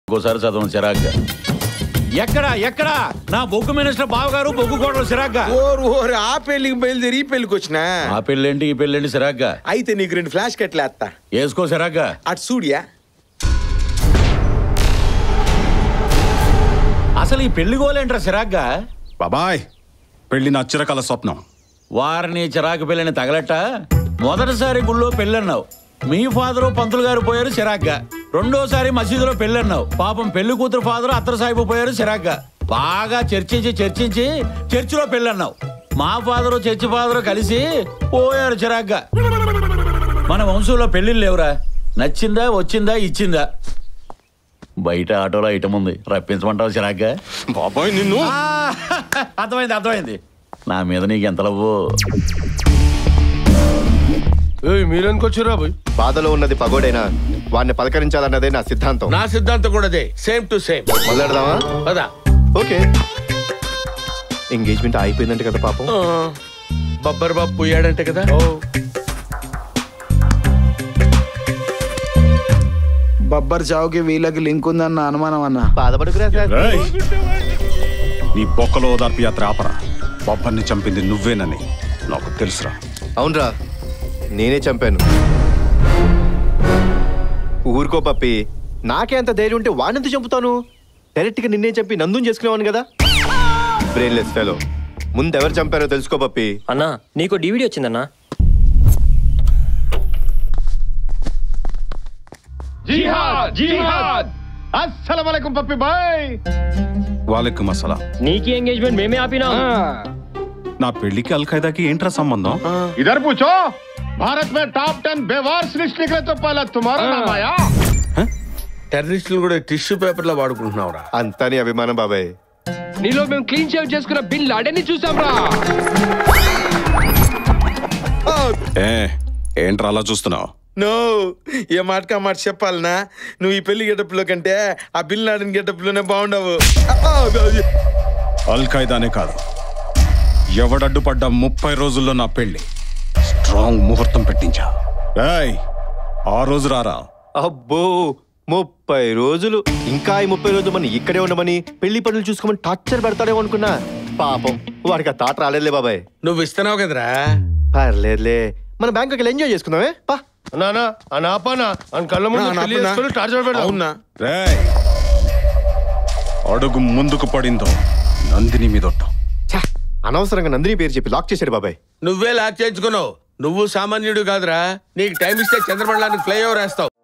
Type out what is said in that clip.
ఇంకోసారి చదవం చిరాగ్గా ఎక్కడా ఎక్కడా నా బొగ్గు మినిస్టర్ బావగారు బొగ్గు కోటలు చిరాగ్గా ఓరు ఓరు ఆ పెళ్లికి బయలుదేరి ఈ పెళ్లికి వచ్చినా ఆ పెళ్ళేంటి ఈ పెళ్ళేంటి చిరాగ్గా అయితే నీకు రెండు ఫ్లాష్ కట్లు వేస్తా వేసుకో చిరాగ్గా అటు సూడియా అసలు ఈ పెళ్లి గోలేంట్రా చిరాగ్గా బాబాయ్ పెళ్లి నా చిరకాల స్వప్నం వారిని చిరాకు పెళ్ళని తగలట మొదటిసారి గుళ్ళో పెళ్ళన్నావు మీ ఫాదరు పంతులు గారు పోయారు చిరాగ్గా రెండోసారి మసీదులో పెళ్ళన్నావు పాపం పెళ్లి కూతురు ఫాదరు అత్తరు సాహిబు పోయారు చిరాగ్గా బాగా చర్చించి చర్చించి చర్చిలో పెళ్ళన్నావు మా ఫాదరు చర్చి ఫాదరు కలిసి పోయారు చిరాగ్గా మన వంశంలో పెళ్ళిళ్ళు లేవురా నచ్చిందా వచ్చిందా ఇచ్చిందా బయట ఆటోలో ఐటమ్ ఉంది రప్పించమంటావు చిరాగ్గా బాబాయ్ నిన్ను ఆ, అర్థమైంది అర్థమైంది నా మీద నీకు ఎంత లవ్వు మీరెందుకు వచ్చారా బాయ్ బాధలో ఉన్నది పగోడైనా వాడిని పలకరించాలన్నదే నా సిద్ధాంతం నా సిద్ధాంతం కూడా అదే సేమ్ టు సేమ్ మొదలెడదామా పదా ఓకే ఎంగేజ్మెంట్ అయిపోయిందంట కదా పాపం బబ్బర్ బాబు పోయాడంటే కదా బబ్బర్ చావుకి వీళ్ళకి లింక్ ఉందన్న అనుమానం అన్న బాధపడుకురా సార్ రేయ్! నీ బొక్కలో ఓదార్పు యాత్ర ఆపరా బొబ్బర్ని చంపింది నువ్వేనని నాకు తెలుసురా అవునరా నేనే చంపాను ఊరుకో పప్పి నాకే అంత ధైర్యం ఉంటే వాడినంత చంపుతాను డైరెక్ట్ గా నిన్నే చంపి నందుని చేసుకునేవాను కదా బ్రెయిన్లెస్ ఫెలో ముందు ఎవరు చంపారో తెలుసుకో పప్పి అన్నా నీకు డివిడి వచ్చిందన్నా వాళ్ళకి మసలా నీకి ఎంగేజ్మెంట్ మేమే ఆపినా నా పెళ్లికి అల్ఖైదాకి ఏంట్రా సంబంధం इधर पूछो भारत में टॉप टेन बेवार्स लिस्ट निकले तो पहला तुम्हारा नाम आया టెర్రరిస్టులు కూడా టిష్యూ పేపర్ లో వాడుకుంటున్నావురా అంతా నీ అభిమానం బాబాయ్ నీలో మేము క్లీన్ షేవ్ చేసుకున్న బిల్ లాడని చూసాం రా ఏ ఏంట్రా అలా చూస్తున్నావు నో ఏ మాటకి ఆ మాట చెప్పాలనా నువ్వు ఈ పెళ్లి గెటప్లో కంటే ఆ బిల్ నాడిన గెటప్లోనే బాగుండవు అల్ఖైదానే కాదు ఎవడడ్డుపడ్డా ముప్పై రోజుల్లో నా పెళ్లి స్ట్రాంగ్ ముహూర్తం పెట్టించా ఏయ్ ఆ రోజు రారా అబ్బో ముప్పై రోజులు ఇంకా ఈ ముప్పై రోజులు మనం ఇక్కడే ఉండమని పెళ్లి పనులు చూసుకోమని టార్చర్ పెడతాడేమో అనుకున్నా పాపం వాడికి ఆ తాట రాలేదులే బాబాయ్ నువ్వు ఇస్తున్నావు కదరా పర్లేదులే మన బ్యాంకుకి వెళ్ళి ఎంజాయ్ చేసుకుందామే పా నానా అని ఆపానా అని కళ్ళ ముందు నా, పెళ్లి నా, చేసుకొని టార్చర్ పెడదాం అవునా రేయ్ అడుగు ముందుకు పడిందో నందిని మీదొట్టు ఛ, అనవసరంగా నందిని పేరు చెప్పి లాక్ చేశాడు బాబాయ్ నువ్వే లాక్ చేయించుకున్నావు నువ్వు సామాన్యుడు కాదురా నీకు టైం ఇస్తే చంద్రమండలానికి ఫ్లైఓవర్ వేస్తావు